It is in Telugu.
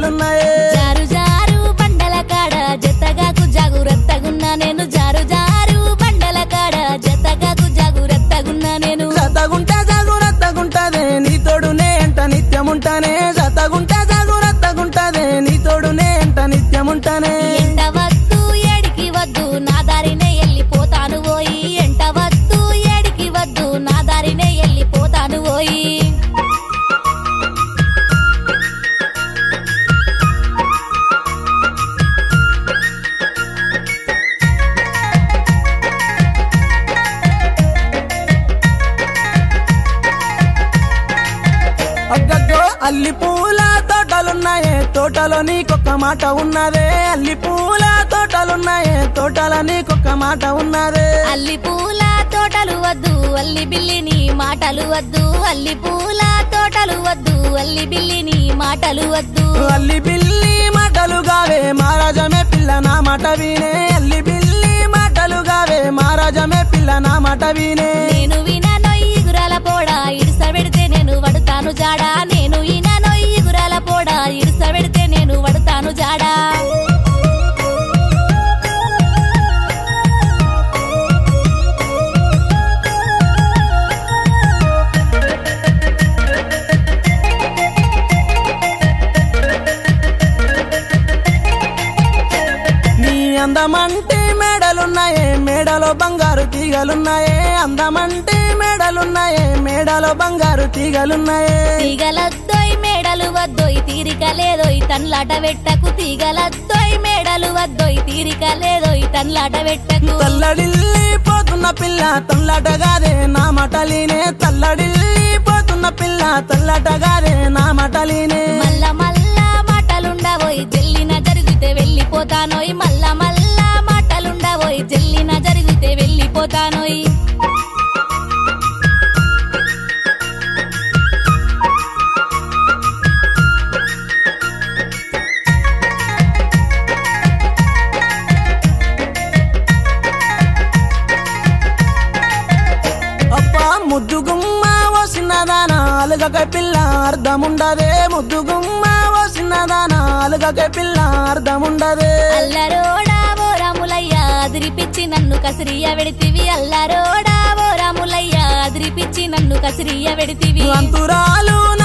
తీగలున్నాయే జారు జారు బండల కాడ జతగాకు జాగురత్తగున్నా నేను జారు జారు బండల కాడ జతగాకు జాగురత్తగున్నా నేను సతగుంటే జాగురత్తగుంటదే నీ తోడునే ఎంట నిత్యముంటానే సతగుంటే జాగురత్తగుంటదే నీ తోడునే ఎంట నిత్యముంటానే ఎంట వద్దు ఏడికి వద్దు నా దారినే వెళ్ళిపోతాను పోయి ఎంట వద్దు ఏడికి వద్దు నా దారినే వెళ్ళిపోతాను పోయి అగ్గగ్గో అల్లి పూల తోటలున్నాయే తోటలో నీకొక్క మాట ఉన్నదే అల్లి పూల తోటలున్నాయే తోటలో నీకొక్క మాట ఉన్నదే అల్లి పూల తోటలు వద్దు అల్లి బిల్లిని మాటలు వద్దు అల్లి పూల తోటలు వద్దు అల్లి బిల్లిని మాటలు వద్దు అల్లి బిల్లి మాటలు గావే మహారాజమే పిల్ల నా మాట వినే అల్లి బిల్లి మాటలు గావే మహారాజమే పిల్ల నా మాట వినే నేను వినా నొయ్యి గురాల పోడా ఇడుస పెడితే నేను వడతాను జాడా నేను ఈనా నొయ్యి గురాల పోడా ఇడుస పెడితే నేను వడతాను జాడా నీ అందమంటే మేడలున్నాయే మేడలో బంగారు తీగలున్నాయే అందమంటే మేడలున్నాయే మేడలో బంగారు తీగలున్నాయే తీగలద్దోయ్ మేడలు వద్దోయ్ తీరిక లేదోయ్ తన్లాట పెట్టకు తీగలద్దోయ్ మేడలు వద్దోయ్ తీరిక లేదోయ్ తన్లాట పెట్టకు తల్లడిల్లి పోతున్న పిల్ల తల్లాటగాదే నా మటలీనే తల్లడిల్లి పోతున్న పిల్ల తల్లాటగాదే నా మటలీనే మల్ల మల్ల మాటలుండవోయ్ జల్లిన జరిగితే వెళ్ళిపోతానోయ్ మల్ల మల్ల మాటలుండవోయ్ జల్లిన జరిగితే వెళ్ళిపోతానోయ్ అబ్బా ముద్దు గుమ్మ ఓ చిన్నదాన అలుగక పిల్ల అర్థముండదే ముద్దు గుమ్మ ఓ చిన్నదాన అలుగక పిల్ల అర్థముండదే అల్లరోడా ఓ రాములయ్య అదిరిపిచ్చి నన్ను కసిరియ వెడితివి అల్లరోడా ఓ రాములయ్య అదిరిపిచ్చి నన్ను కసిరియ వెడితివి అంతురాలు